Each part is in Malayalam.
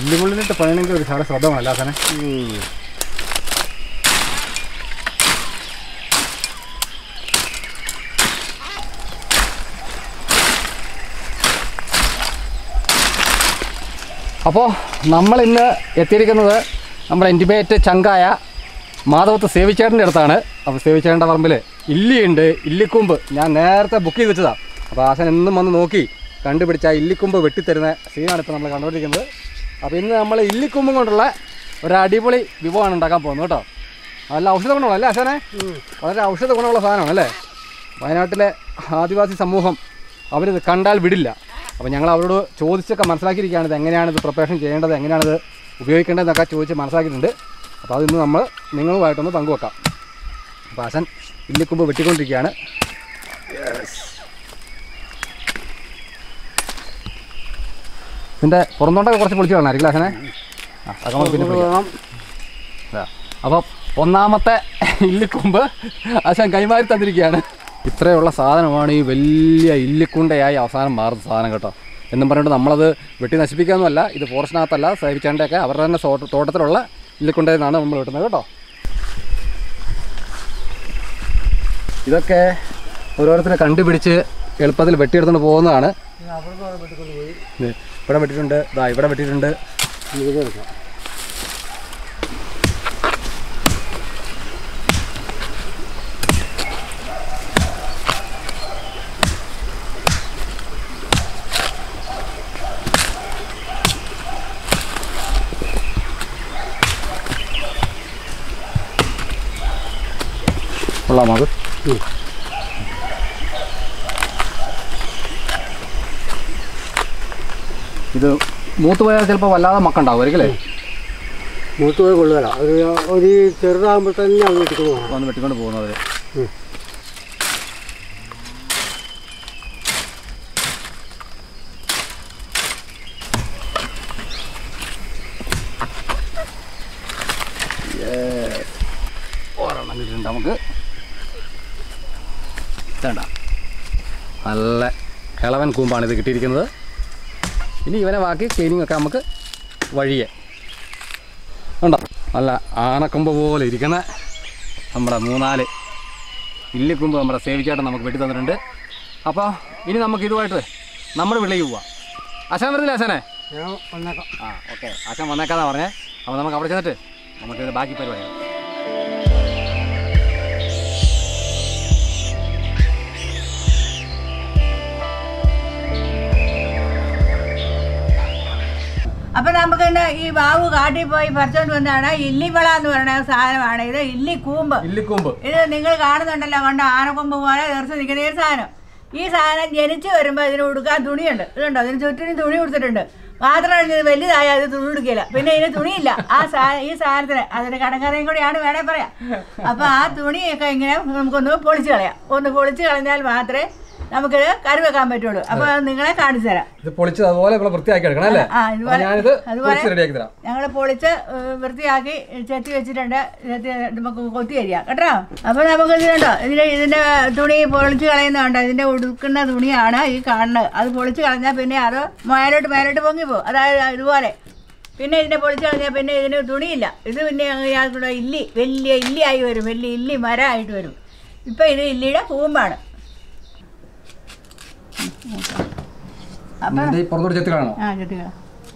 ഇല്ലുമുള്ളിലിട്ട് പണിയണമെങ്കിൽ ഒരു സാറെ ശ്രദ്ധ വേണമല്ലോ ആശാനെ അപ്പോൾ നമ്മൾ ഇന്ന് എത്തിയിരിക്കുന്നത് നമ്മുടെ ഇൻറ്റിമേറ്റ് ചങ്കായ മാധവത്ത് സേവിച്ചേട്ടൻ്റെ അടുത്താണ് അപ്പോൾ സേവിച്ചേട്ടൻ്റെ പറമ്പിൽ ഇല്ലിയുണ്ട് ഇല്ലിക്കുമ്പ് ഞാൻ നേരത്തെ ബുക്ക് ചെയ്ത് വെച്ചതാണ് അപ്പോൾ ആശൻ എന്നും വന്ന് നോക്കി കണ്ടുപിടിച്ച ആ ഇല്ലിക്കുമ്പ് വെട്ടിത്തരുന്ന സീനാണ് ഇപ്പോൾ നമ്മൾ കണ്ടുകൊണ്ടിരിക്കുന്നത് അപ്പോൾ ഇന്ന് നമ്മൾ ഇല്ലിക്കുമ്പും കൊണ്ടുള്ള ഒരു അടിപൊളി വിഭവമാണ് ഉണ്ടാക്കാൻ പോകുന്നത് കേട്ടോ നല്ല ഔഷധ ഗുണമുള്ള അല്ലേ ആശാനെ വളരെ ഔഷധ ഗുണമുള്ള സാധനമാണ് അല്ലേ വയനാട്ടിലെ ആദിവാസി സമൂഹം അവരിത് കണ്ടാൽ വിടില്ല അപ്പോൾ ഞങ്ങൾ അവരോട് ചോദിച്ചൊക്കെ മനസ്സിലാക്കിയിരിക്കുകയാണ് ഇത് എങ്ങനെയാണ് ഇത് പ്രിപ്പറേഷൻ ചെയ്യേണ്ടത് എങ്ങനെയാണിത് ഉപയോഗിക്കേണ്ടതെന്നൊക്കെ ചോദിച്ച് മനസ്സിലാക്കിയിട്ടുണ്ട് അപ്പോൾ അതിന്ന് നമ്മൾ നിങ്ങളുമായിട്ടൊന്ന് പങ്കുവെക്കാം അപ്പോൾ ആശൻ ഇല്ലിക്കുമ്പ് വെട്ടിക്കൊണ്ടിരിക്കുകയാണ് ഇതിൻ്റെ പുറന്തോണ്ടൊക്കെ കുറച്ച് പൊളിച്ച് കളണായിരിക്കും ആശനെ ആ അതൊക്കെ നമുക്ക് പിന്നെ പൊളിക്കാം. ഇതാ. അപ്പോൾ ഒന്നാമത്തെ ഇല്ലിക്കുമ്പ് ആശാൻ കൈമാറി തന്നിരിക്കുകയാണ് ഇത്രയുള്ള സാധനമാണ് ഈ വലിയ ഇല്ലിക്കുണ്ടയായി അവസാനം മാറുന്ന സാധനം കേട്ടോ എന്നും പറഞ്ഞിട്ട് നമ്മളത് വെട്ടി നശിപ്പിക്കാനൊന്നുമല്ല ഇത് ഫോറസ്റ്റിനകത്തല്ല സേവിച്ചേണ്ടൊക്കെ അവരുടെ തന്നെ സോ- തോട്ടത്തിലുള്ള ഇല്ലിക്കുണ്ടയിൽ നിന്നാണ് നമ്മൾ വെട്ടുന്നത് കേട്ടോ ഇതൊക്കെ ഓരോരുത്തരെ കണ്ടുപിടിച്ച് എളുപ്പത്തിൽ വെട്ടിയെടുത്തുകൊണ്ട് പോകുന്നതാണ് ഇത് ഇവിടെ വെട്ടിയിട്ടുണ്ട് ഇതാ ഇവിടെ വെട്ടിയിട്ടുണ്ട് കൊള്ളാം അത് ഇത് മൂത്ത് പോയാൽ ചിലപ്പോൾ വല്ലാതെ മക്കുണ്ടാവും അല്ലേ മൂത്ത് പോയി കൊള്ളുകയില്ല അത് ഒരു ചെറുതാകുമ്പോൾ തന്നെ അങ്ങ് ഇട്ടിട്ട് പോകണം വന്ന് വെട്ടിക്കൊണ്ട് പോകുന്നത് ഉം. ഒരെണ്ണം കിട്ടിയിട്ടുണ്ട് നമുക്ക് വേണ്ട നല്ല കിളവൻ കൂമ്പാണ് ഇത് കിട്ടിയിരിക്കുന്നത് ഇനി ഇവനെ ബാക്കി ക്ലീനിങ് ഒക്കെ നമുക്ക് വഴിയെ ഉണ്ടോ നല്ല ആനക്കൊമ്പ് പോലെ ഇരിക്കുന്ന നമ്മുടെ മൂന്നാല് ഇല്ലിക്കൊമ്പ് നമ്മുടെ സേവിച്ചായിട്ട് നമുക്ക് വെട്ടി തന്നിട്ടുണ്ട് അപ്പോൾ ഇനി നമുക്ക് ഇതുമായിട്ട് നമ്മുടെ വിളയിൽ പോവാം ആശാൻ വരുന്നില്ല ആശാനെ ഞാൻ വന്നേക്കാം ആ ഓക്കെ ആശാൻ വന്നേക്കാന്നാ പറഞ്ഞേ അപ്പോൾ നമുക്ക് അവിടെ ചെന്നിട്ട് നമുക്കിത് ബാക്കി പരിപാടി അപ്പൊ നമുക്ക് ഇന്ന് ഈ ബാബു കാട്ടിൽ പോയി പറിച്ചോണ്ട് വന്നതാണ് ഇല്ലിവള എന്ന് പറയുന്ന സാധനമാണ് ഇത് ഇല്ലി കൂമ്പ് ഇല്ലിക്കൊമ്പ് ഇത് നിങ്ങൾ കാണുന്നുണ്ടല്ലോ കണ്ട ആനക്കൊമ്പ് പോലെ തീർച്ച നിൽക്കുന്ന ഈ സാധനം ഈ സാധനം ജനിച്ചു വരുമ്പോൾ ഇതിന് ഉടുക്കാൻ തുണിയുണ്ട് ഇതുണ്ടോ അതിന് ചുറ്റിനും തുണി കൊടുത്തിട്ടുണ്ട് മാത്രമല്ല ഇത് വലുതായ അത് തുണി ഉടുക്കില്ല പിന്നെ ഇതിന് തുണിയില്ല ആ സാ ഈ സാധനത്തിന് അതിന് കടങ്കറയും കൂടിയാണ് വേണേ പറയാം അപ്പൊ ആ തുണിയൊക്കെ ഇങ്ങനെ നമുക്കൊന്ന് പൊളിച്ച് കളയാം ഒന്ന് പൊളിച്ച് കളഞ്ഞാൽ മാത്രമേ നമുക്കിത് കറി വെക്കാൻ പറ്റുള്ളൂ അപ്പൊ അത് നിങ്ങളെ കാണിച്ചു തരാം ഇത് പൊളിച്ച് അതുപോലെ നമ്മൾ വൃത്തിയാക്കി എടുക്കണം അല്ലേ ആ, ഇതുപോലെ- അപ്പോൾ ഞാനിത് അതുപോലെ- പൊളിച്ച് റെഡിയാക്കി തരാം ഞങ്ങൾ പൊളിച്ച് ഏഹ്, വൃത്തിയാക്കി ചെത്തി വെച്ചിട്ടുണ്ട് ചെത്തി നമുക്ക് കൊത്തി തരിക കേട്ടോ അപ്പൊ നമുക്ക് ഇതിനുണ്ടോ ഇതിന്റെ ഇതിന്റെ തുണി പൊളിച്ച് കളയുന്നതുണ്ട് ഇതിന്റെ ഉടുക്കുന്ന തുണിയാണ് ഈ കാണുന്നത് അത് പൊളിച്ച് കളഞ്ഞാൽ പിന്നെ അത് മേലോട്ട് മേലോട്ട് പൊങ്ങി പോകും അതായത് ഇതുപോലെ പിന്നെ ഇതിനെ പൊളിച്ച് കളഞ്ഞാൽ പിന്നെ ഇതിന് തുണിയില്ല ഇത് പിന്നെ ഇയാൾക്കൂടെ ഇല്ലി വലിയ ഇല്ലിയായി വരും വലിയ ഇല്ലി മരമായിട്ട് വരും ഇപ്പം ഇത് ഇല്ലിയുടെ കൂമ്പാണ് അപ്പം ഇതിന്റെ ഈ പുറത്തോട്ട് ചെത്തി കാണണോ ആ ചെത്തിക്കള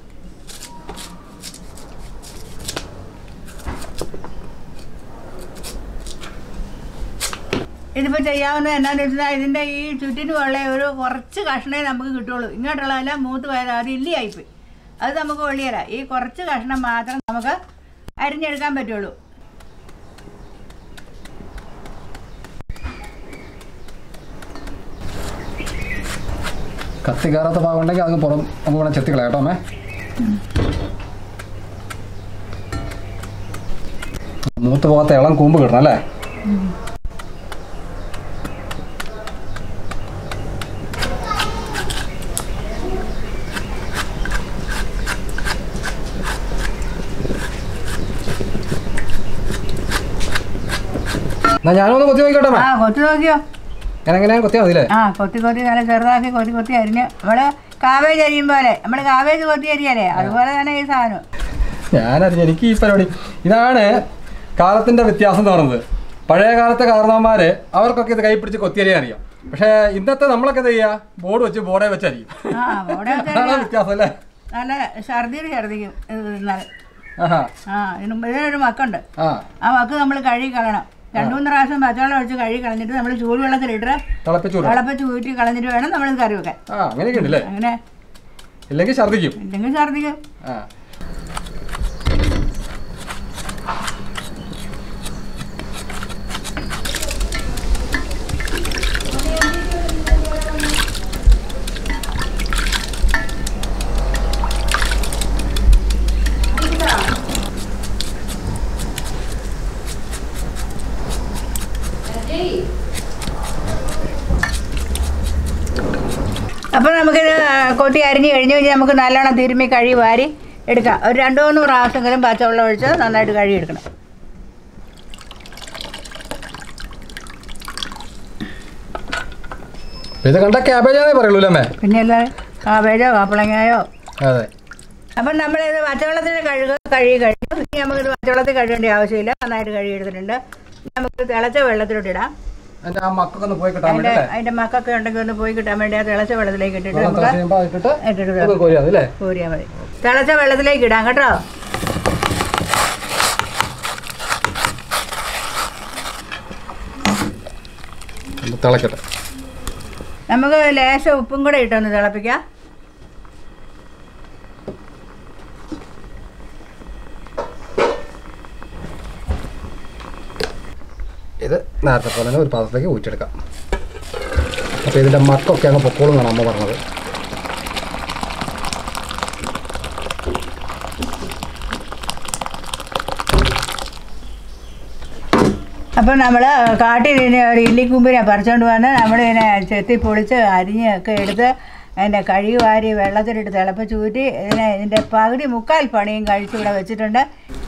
ഇതിപ്പോൾ ചെയ്യാവുന്നത് എന്നാന്ന് വെച്ചാൽ ഇതിൻ്റെ ഈ ചുറ്റിനുമുള്ള ഒരു കുറച്ച് കഷ്ണമേ നമുക്ക് കിട്ടുള്ളൂ ഇങ്ങോട്ടുള്ളതെല്ലാം മൂത്ത് പോയത് അത് ഇല്ലിയായിപ്പോയി അത് നമുക്ക് ഒള്ളിയല്ല ഈ കുറച്ച് കഷ്ണം മാത്രം നമുക്ക് അരിഞ്ഞെടുക്കാൻ പറ്റുള്ളൂ കത്തി കയറാത്ത ഭാഗം ഉണ്ടെങ്കിൽ അത് പുറം നമുക്ക് വേണം ചെത്തി കളയാം കേട്ടോ അമ്മേ മൂത്ത് പോകാത്ത ഇളം കൂമ്പ് കിട്ടണം അല്ലേ എന്നാ ഞാനൊന്ന് കൊത്തി നോക്കിക്കോട്ടെ അമ്മേ ആ കൊത്തി നോക്കിയോ ഞാൻ എങ്ങനെയാണ് കൊത്തിയാൽ മതി അല്ലേ ആ കൊത്തി കൊത്തി നല്ല ചെറുതാക്കി കൊത്തി കൊത്തി അരിഞ്ഞ് നമ്മൾ കാവേജ് അരിയും പോലെ നമ്മൾ കാവേജ് കൊത്തി അരിയല്ലേ അതുപോലെ തന്നെ ഈ സാധനം ഞാനറിഞ്ഞു എനിക്ക് ഈ പരിപാടി ഇതാണ് കാലത്തിന്റെ വ്യത്യാസം എന്ന് പറയുന്നത് പഴയ കാലത്തെ കാരണവന്മാര് അവർക്കൊക്കെ ഇത് കൈ പിടിച്ച് കൊത്തിയരിയാൻ അറിയാം പക്ഷേ ഇന്നത്തെ നമ്മളൊക്കെ എന്താ ചെയ്യുക ബോർഡ് വെച്ച് ബോർഡെ വെച്ചരിയും ആ അവിടെ അതാണ് വ്യത്യാസം അല്ലേ നല്ല ഛർദിയിൽ ഛർദിക്കും ഇത് തിന്നാൽ ആഹാ ആ ഇതിന് ഇതിനൊരു മക്കുണ്ട് ആ ആ മക്ക് നമ്മൾ കഴുകി കളയണം രണ്ടു മൂന്ന് പ്രാവശ്യം പച്ചവെള്ളം ഒഴിച്ച് കഴുകി കളഞ്ഞിട്ട് നമ്മൾ ചൂടുവെള്ളത്തിലിട്ട് തിളപ്പിച്ചു വിടും തിളപ്പിച്ച് ഊറ്റി കളഞ്ഞിട്ട് വേണം നമ്മൾ കറി വെക്കാൻ ആ അങ്ങനെയൊക്കെ ഉണ്ടല്ലേ അങ്ങനെ ഇല്ലെങ്കിൽ ഛർദ്ദിക്കും ഇല്ലെങ്കിൽ ഛർദിക്കും ആ അപ്പോൾ നമുക്കിത് കൊത്തി അരിഞ്ഞ് കഴിഞ്ഞ് കഴിഞ്ഞാൽ നമുക്ക് നല്ലോണം തിരുമ്മി കഴുകി വാരി എടുക്കാം ഒരു രണ്ട് മൂന്ന് പ്രാവശ്യമെങ്കിലും പച്ചവെള്ളം ഒഴിച്ച് നന്നായിട്ട് കഴുകി എടുക്കണം ഇത് കണ്ട ക്യാബേജാന്നേ പറയുള്ളൂ അല്ലേ അമ്മേ പിന്നെ അല്ല കാബേജോ കാപ്പളങ്ങയോ അതെ അപ്പം നമ്മളിത് പച്ചവെള്ളത്തിൽ കഴുകുക കഴുകി കഴിഞ്ഞു ഇനി നമുക്കിത് പച്ചവെള്ളത്തിൽ കഴുകേണ്ട ആവശ്യമില്ല നന്നായിട്ട് കഴുകി എടുത്തിട്ടുണ്ട് ഇനി നമുക്ക് തിളച്ച വെള്ളത്തിലോട്ട് ഇടാം അതിന്റെ ആ മക്കൊക്കെ ഒന്ന് പോയി കിട്ടാൻ അതിൻ്റെ വേണ്ടി അല്ലേ അതിൻ്റെ മക്കൊക്കെ ഉണ്ടെങ്കിൽ ഒന്ന് പോയി കിട്ടാൻ വേണ്ടി ആ തിളച്ച വെള്ളത്തിലേക്ക് ഇട്ടിട്ട് വെള്ളം നമുക്ക് തിളച്ച് കഴിയുമ്പോൾ അതിട്ടിട്ട് ഇട്ടിട്ട് ഒന്ന് കോരിയാ മതി അല്ലേ കോരിയാൽ മതി തിളച്ച വെള്ളത്തിലേക്ക് ഇടാം കേട്ടോ ഒന്ന് തിളക്കട്ടെ നമുക്ക് ലേശം ഉപ്പും കൂടെ ഇട്ടൊന്ന് തിളപ്പിക്കാം ഇത് നേരത്തെ പോലെ തന്നെ ഒരു പാത്രത്തിലേക്ക് ഊറ്റിയെടുക്കാം അപ്പോൾ ഇതിൻ്റെ മക്കൊക്കെ അങ്ങ് പൊക്കോളും എന്നാണ് അമ്മ പറഞ്ഞത് അപ്പോൾ നമ്മൾ കാട്ടിൽ ഇതിനെ ഒരു ഇല്ലിക്കുമ്പിനെ പറിച്ചുകൊണ്ട് വന്ന് നമ്മളിതിനെ ചെത്തി പൊളിച്ച് അരിഞ്ഞ് ഒക്കെ എടുത്ത് അതിൻ്റെ കഴുകി വാരി വെള്ളത്തിലിട്ട് തിളപ്പിച്ച് ഊറ്റി ഇതിനെ ഇതിൻ്റെ പകുതി മുക്കാൽ പണിയും കഴിച്ച് ഇവിടെ വെച്ചിട്ടുണ്ട്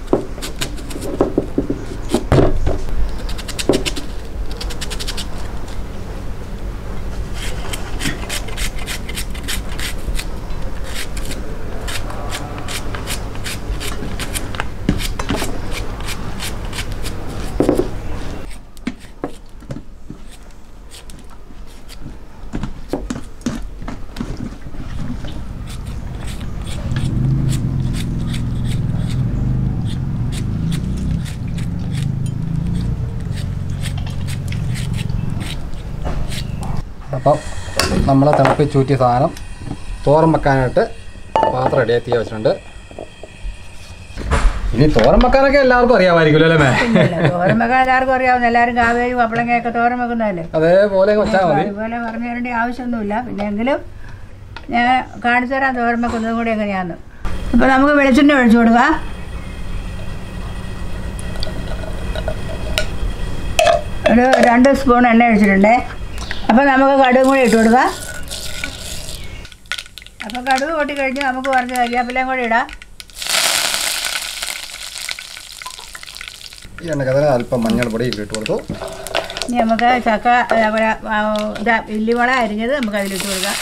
അപ്പം നമ്മൾ തിളപ്പിച്ച് ഊറ്റിയ സാധനം തോരൻ വെക്കാനായിട്ട് പാത്രം റെഡിയാക്കി വെച്ചിട്ടുണ്ട് ഇനി തോരൻ വെക്കാനൊക്കെ എല്ലാവർക്കും അറിയാമായിരിക്കുമല്ലോ അല്ലേ മേ തോരൻ വെക്കാൻ എല്ലാവർക്കും അറിയാവുന്ന എല്ലാവരും കാവേജ് പപ്പളങ്ങയൊക്കെ തോരൻ വെക്കുന്നതല്ലേ അതേപോലെ വെച്ചാൽ മതി അതുപോലെ പറഞ്ഞു തരേണ്ട ആവശ്യമൊന്നുമില്ല പിന്നെ എങ്കിലും ഞാൻ കാണിച്ചു തരാം തോരൻ വെക്കുന്നതും കൂടി എങ്ങനെയാന്ന് അപ്പോൾ നമുക്ക് വെളിച്ചെണ്ണ ഒഴിച്ചു കൊടുക്കുക ഒരു രണ്ട് സ്പൂൺ എണ്ണ ഒഴിച്ചിട്ടുണ്ട് അപ്പോൾ നമുക്ക് കടുകും കൂടി ഇട്ട് കൊടുക്കാം അപ്പോൾ കടുക് പൊട്ടി കഴിഞ്ഞ് നമുക്ക് കുറച്ച് കരിയാപ്പിലയും കൂടി ഇടാം ഈ എണ്ണക്കതിന് അല്പം മഞ്ഞൾപ്പൊടി ഇട്ട് കൊടുത്തു ഇനി നമുക്ക് ചക്ക അതേപോലെ ആ, ഇതാ ഇല്ലിമുള അരിഞ്ഞത് നമുക്ക് അതിലിട്ട് കൊടുക്കാം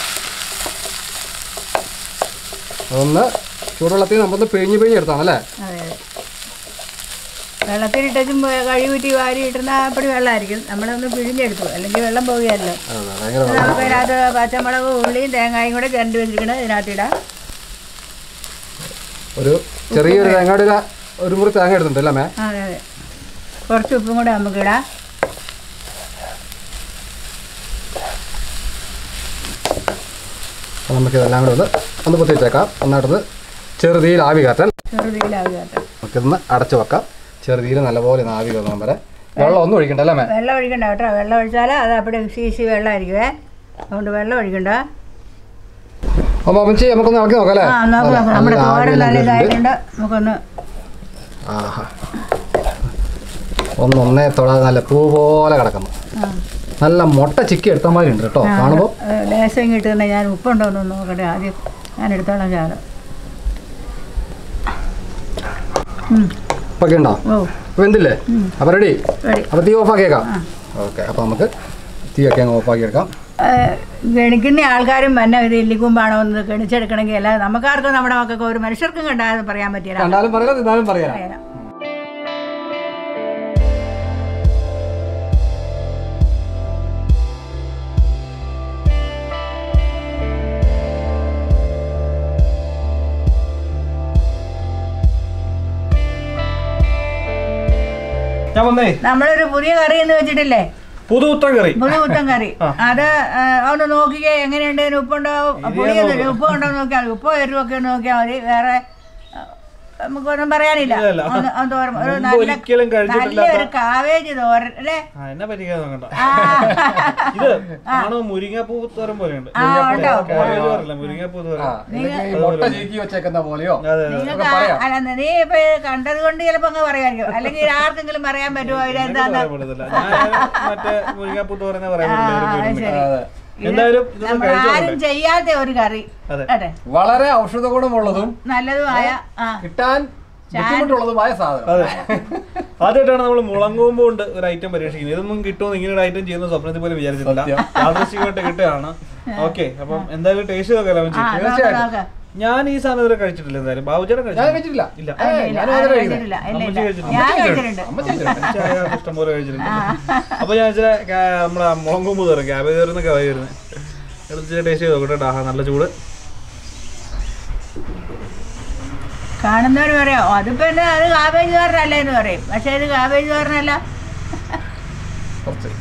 അതൊന്ന് ചൂടുവെള്ളത്തിൽ നമ്മളൊന്ന് പിഴിഞ്ഞ് പിഴിഞ്ഞെടുത്താണ് അല്ലേ അതെ അതെ വെള്ളത്തിലിട്ടും കഴിവുറ്റി വാരി ഇട്ടുന്ന അപ്പടി വെള്ളമായിരിക്കും നമ്മളൊന്ന് പിഴിഞ്ഞെടുത്തു അല്ലെങ്കിൽ വെള്ളം പോവുകയല്ലോ അതെ ഭയങ്കര അപ്പോൾ നമുക്ക് ഇതിനകത്ത് പച്ചമുളക് ഉള്ളിയും തേങ്ങായും കൂടെ ചിരണ്ടി വെച്ചിരിക്കുന്നത് ഇതിനകത്ത് ഇടാം ഒരു ചെറിയൊരു തേങ്ങയുടെ ഒരു- ഒരു മുറി തേങ്ങ എടുത്തിട്ടുണ്ട് അല്ലേ മേ അതെ അതെ കുറച്ച് ഉപ്പും കൂടെ നമുക്ക് ഇടാം അപ്പോൾ നമുക്ക് ഇതെല്ലാം കൂടെ ഒന്ന് ഒന്ന് പൊത്തി വെച്ചേക്കാം ഒന്നായിട്ടൊന്ന് ചെറുതീയിൽ ആവി കയറ്റാൻ ചെറുതീലാവുക കേട്ടോ നമുക്കിതൊന്ന് അടച്ചു വെക്കാം ചെറുതീയിൽ നല്ലപോലെ ഒന്ന് ആവി വന്നാൽ വരെ വെള്ളം ഒന്നും ഒഴിക്കണ്ട അല്ലേ മേ വെള്ളം ഒഴിക്കണ്ട കേട്ടോ വെള്ളം ഒഴിച്ചാൽ അത് അവിടെ സീസി വെള്ളമായിരിക്കുമേ അതുകൊണ്ട് വെള്ളം ഒഴിക്കണ്ട അപ്പോൾ അമ്മച്ചി നമുക്കൊന്ന് ഇളക്കി നോക്കാം അല്ലേ ആ നോക്കാം നോക്കാം നമ്മുടെ നല്ല തോരൻ ആവിയെല്ലാം നല്ല കയറിയിട്ടുണ്ട്. ഇതായിട്ടുണ്ട് നമുക്കൊന്ന് ആഹാ ഒന്ന് ഒന്നേ തൊടാതെ നല്ല പൂ പോലെ കിടക്കുന്നു ആ നല്ല മുട്ട ചിക്കി എടുത്ത മാതിരി ഉണ്ട് കേട്ടോ കാണുമ്പോൾ ഏഹ് ലേശം കിട്ടുന്ന ഞാൻ ഉപ്പുണ്ടോ എന്ന് നോക്കട്ടെ ആദ്യം ഞാൻ എടുത്തോളാം ചാറ് ഉം. ഉപ്പൊക്കെ ഉണ്ടോ ഓ വെന്തില്ലേ അപ്പോൾ റെഡി റെഡി അപ്പോൾ തീ ഓഫാക്കിയേക്കാം ഓക്കെ അപ്പോൾ നമുക്ക് തീയൊക്കെ അങ്ങ് ഓഫാക്കി എടുക്കാം ഏഹ്, ഗണിക്കുന്ന ആൾക്കാരും തന്നെ ഇത് ഇല്ലിക്കുമ്പാണോ എന്ന് ഗണിച്ചെടുക്കണമെങ്കിൽ അല്ലാതെ നമുക്കാർക്കും നമ്മുടെ മക്കൾക്ക് ഒരു മനുഷ്യർക്കും കണ്ടാൽ പറയാൻ പറ്റില്ല കണ്ടാലും പറയാം തിന്നാലും പറയാം പറയാം. ഞാൻ വന്നേ നമ്മളൊരു പുതിയ കറി എന്ന് വെച്ചിട്ടില്ലേ പുതുപുത്തൻ കറി പുതുപുത്തൻ കറി അത് ആ, ഒന്ന് നോക്കിക്കേ എങ്ങനെയുണ്ട് ഇതിന് ഉപ്പുണ്ടോ പുളിയൊന്നും ഉപ്പ് ഉണ്ടോ എന്ന് നോക്കിയാൽ മതി ഉപ്പോ എരിവൊക്കെ ഒന്ന് നോക്കിയാൽ മതി വേറെ ആ, നമുക്കൊന്നും പറയാനില്ല ഇല്ല. ഒന്ന് ഒന്ന് തോരൻ ഒരു മുമ്പ് നല്ല ഒരിക്കലും കഴിച്ചിട്ടില്ലാത്ത- നല്ലൊരു കാവേജ് തോരൻ അല്ലേ ആ എന്നെ പറ്റിക്കാതെ നോക്കണ്ട ആ, ഇത് കാണും മുരിങ്ങപ്പൂ തോരൻ പോലെയുണ്ട് ആ, ഉണ്ടോ? കാബേജ് പറയില്ല മുരിങ്ങപ്പൂ തോരൻ ആ, ഇല്ലെങ്കിൽ ഈ മുട്ട ചീക്കി വെച്ചേക്കുന്ന പോലെയോ അതെ നിങ്ങൾക്ക് ആ- അല്ല നീ ഇപ്പൊ കണ്ടത് കൊണ്ട് ചിലപ്പോ അങ്ങ് പറയായിരിക്കും അല്ലെങ്കിൽ ആർക്കെങ്കിലും പറയാൻ പറ്റുമോ ഇതെന്താന്ന് പറയാൻ പറ്റത്തില്ല ഞാൻ മറ്റേ മുരിങ്ങപ്പൂ തോരനെ പറയാൻ ആ, പറ്റില്ല ഒരു അത് പേരും ശരി അതെ. എന്തായാലും ഇതൊന്ന് നമ്മൾ കഴിച്ചു ആരും ചെയ്യാത്ത ഒരു കറി അതെ. അതെ വളരെ ഔഷധ ഗുണമുള്ളതും നല്ലതുമായ ആ കിട്ടാൻ ബുദ്ധിമുട്ടുള്ളതുമായ സാധനം അതെ ആദ്യമായിട്ടാണ് നമ്മൾ മുളങ്കൂമ്പ് കൊണ്ട് ഒരു ഐറ്റം പരീക്ഷിക്കുന്നത് ഇതൊന്നും കിട്ടുമെന്ന് ഇങ്ങനെ ഒരു ഐറ്റം ചെയ്യുന്ന സ്വപ്നത്തിൽ പോലും വിചാരിച്ചിട്ടില്ല സത്യം. യാദൃശ്ചികമായിട്ട് കിട്ടുകയാണ് ഓക്കെ അപ്പം എന്തായാലും ടേസ്റ്റ് നോക്കാം ആ ലവൻചി നോക്കാം നോക്കാം ഞാൻ ഈ സാധനം ഇതുവരെ കഴിച്ചിട്ടില്ല എന്തായാലും ബാബുചേട്ടൻ ഞാൻ കഴിച്ചിട്ടില്ല കഴിച്ചിട്ടില്ല ഇല്ല ഏ, ഇല്ല, ഞാനും ആരും അതിനെ കഴിച്ചിട്ടില്ല. ഇല്ല, അമ്മച്ചി ഇല്ല. കഴിച്ചിട്ടുണ്ട്. ഞാൻ അമ്മച്ചി കഴിച്ചിട്ടുണ്ട് അമ്മ ചെയ്തിട്ടുണ്ട് ചായ ഇഷ്ടം പോലെ കഴിച്ചിട്ടുണ്ട് അപ്പൊ ഞാൻ വെച്ചാൽ നമ്മളെ മുളങ്കൂമ്പ് തരും ക്യാബേജ് തരുന്നൊക്കെ വായി വരുന്നത് എടുത്ത് ടേസ്റ്റ് ചെയ്ത് നോക്കട്ടെ ആഹാ നല്ല ചൂട് കാണുന്നവർ പറയോ അതിപ്പോ എന്നാ അത് കാബേജ് തോരനല്ല എന്ന് പറയും പക്ഷെ ഇത് കാബേജ് തോരനല്ല കുറച്ച്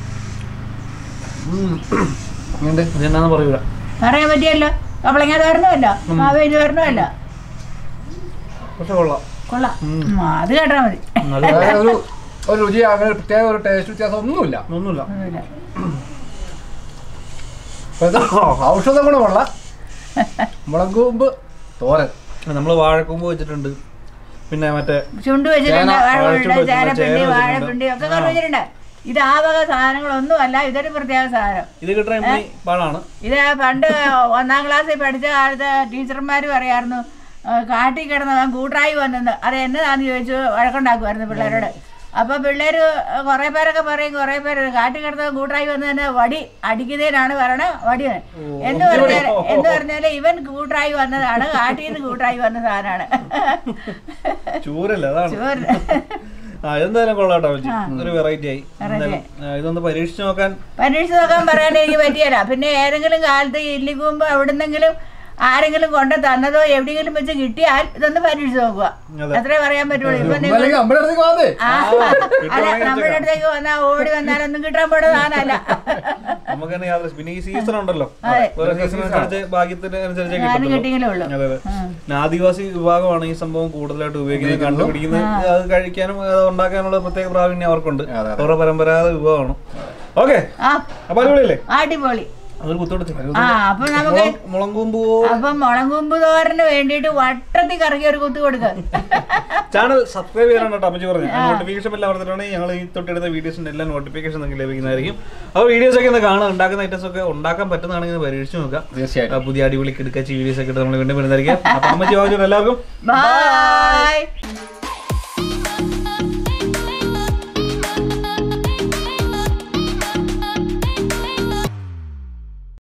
ഇങ്ങണ്ട് ഇതെന്നാന്ന് പറയൂല പറയാൻ പറ്റിയല്ലോ കപ്പളങ്ങ തോരനുമല്ല കാബേജ് തോരനുമല്ല പക്ഷെ കൊള്ളാം കൊള്ളാം ഉം, അത് കേട്ടാ മതി നല്ല അതായത് ഒരു ഒരു രുചി അങ്ങനെ പ്രത്യേക ഒരു ടേസ്റ്റ് വ്യത്യാസം ഒന്നുമില്ല ഒന്നുമില്ല ഒന്നുമില്ല. അപ്പൊ ഇത് ഔഷധ ഗുണമുള്ള മുളങ്കൂമ്പ് തോരൻ നമ്മൾ വാഴക്കൂമ്പ് വെച്ചിട്ടുണ്ട് പിന്നെ മറ്റേ ചുണ്ട് വെച്ചിട്ടുണ്ട് ചേന, വാഴപ്പുണ്ട് വാഴച്ചുണ്ട് ചേനപ്പിണ്ടി ചേന വാഴപ്പിണ്ടി ഒക്കെ കറി വെച്ചിട്ടുണ്ട് ഇത് ആ വക സാധനങ്ങളൊന്നും അല്ല ഇതൊരു പ്രത്യേക സാധനം ഇത് കിട്ടാൻ ഇമ്മി പാടാണ് ഇത് ഇത് പണ്ട് ഒന്നാം ക്ലാസ്സിൽ പഠിച്ച കാലത്ത് ടീച്ചർമാർ പറയായിരുന്നു ആ, കാട്ടിൽ കിടന്നവൻ കൂട്ടായി വന്നെന്ന് അത് എന്നതാന്ന് ചോദിച്ചു വഴക്കുണ്ടാക്കുമായിരുന്നു പിള്ളേരോട് അപ്പൊ പിള്ളേര് കുറെ പേരൊക്കെ പറയും കുറെ പേര് കാട്ടിൽ കിടന്നവൻ കൂട്ടായി വന്നതിന് വടി അടിക്കുന്നതിനാണ് പറയണ വടി എന്ന് പറഞ്ഞാൽ എന്ന് പറഞ്ഞാല് ഇവൻ കൂട്ടായി വന്നതാണ് കാട്ടിൽ നിന്ന് കൂട്ടായി വന്ന സാധനമാണ് ചൂരല്ല അതാണ് ചോറ് ആ എന്തായാലും കൊള്ളാട്ടോ വെച്ച് ഒരു വെറൈറ്റി ആയി Variety എന്തായാലും ആ, ഇതൊന്ന് പരീക്ഷിച്ച് നോക്കാൻ പരീക്ഷിച്ച് നോക്കാൻ പറയാൻ എനിക്ക് പറ്റിയല്ല പിന്നെ ഏതെങ്കിലും കാലത്ത് ഇല്ലിക്കുമ്പോ എവിടുന്നെങ്കിലും ആരെങ്കിലും കൊണ്ട് തന്നതോ എവിടെയെങ്കിലും വെച്ച് കിട്ടിയാൽ ഇതൊന്ന് പരീക്ഷിച്ച് നോക്കുക അതെ. അത്രേ പറയാൻ പറ്റുള്ളൂ ഇപ്പൊ നിങ്ങൾ അല്ലെങ്കിൽ നമ്മുടെ അടുത്തേക്ക് വാതേ ആ, അല്ല നമ്മുടെ അടുത്തേക്ക് വന്നാ ഓടി വന്നാലൊന്നും കിട്ടാൻ പോണ സാധനമല്ല നമുക്ക് തന്നെ യാതൊരു പിന്നെ ഈ സീസൺ ഉണ്ടല്ലോ അതെ. ഓരോ സീസൺ അനുസരിച്ച് ഭാഗ്യത്തിന് അനുസരിച്ച് ഞാനും കിട്ടുള്ളൂ കിട്ടിയെങ്കിലേ ഉള്ളൂ അതെ അതെ പിന്നെ ആദിവാസി വിഭാഗമാണ് ഈ സംഭവം കൂടുതലായിട്ട് ഉപയോഗിക്കുന്നത് കണ്ടുപിടിക്കുന്നത് അത് കഴിക്കാനും അത് ഉണ്ടാക്കാനുള്ള പ്രത്യേക പ്രാവീണ്യം അവർക്കുണ്ട് അതെ, അവരുടെ പരമ്പരാഗത വിഭവമാണ് ഓക്കെ ആ അപ്പൊ അടിപൊളിയല്ലേ അടിപൊളി അതൊരു കുത്തോടത്തി ആ അപ്പൊ നമുക്ക് മുളങ്കൂമ്പോ അപ്പൊ മുളങ്കുമ്പ് തോരന് വേണ്ടിയിട്ട് വട്ടത്തിൽ കറക്കി ഒരു കുത്തു കൊടുക്കുക ചാനൽ സബ്സ്ക്രൈബ് ചെയ്യാനാണ് കേട്ടോ അമ്മച്ചി പറഞ്ഞു നോട്ടിഫിക്കേഷൻ എല്ലാം പറഞ്ഞിട്ടുണ്ടെങ്കിൽ ഞങ്ങൾ ഈ തൊട്ടിടുന്ന വീഡിയോസിന്റെ എല്ലാം നോട്ടിഫിക്കേഷൻ നിങ്ങൾക്ക് ലഭിക്കുന്നതായിരിക്കും അപ്പോൾ വീഡിയോസ് ഒക്കെ ഒന്ന് കാണുക ഉണ്ടാക്കുന്ന ഐറ്റംസ് ഒക്കെ ഉണ്ടാക്കാൻ പറ്റുന്നതാണെങ്കിൽ പരീക്ഷിച്ച് നോക്കാം തീർച്ചയായിട്ടും ആ, പുതിയ അടിപൊളി കിടക്കാച്ച വീഡിയോസ് ഒക്കെ നമ്മൾ വീണ്ടും വരുന്നതായിരിക്കും അപ്പൊ അമ്മച്ചി വാങ്ങിച്ചു എല്ലാവർക്കും ബൈ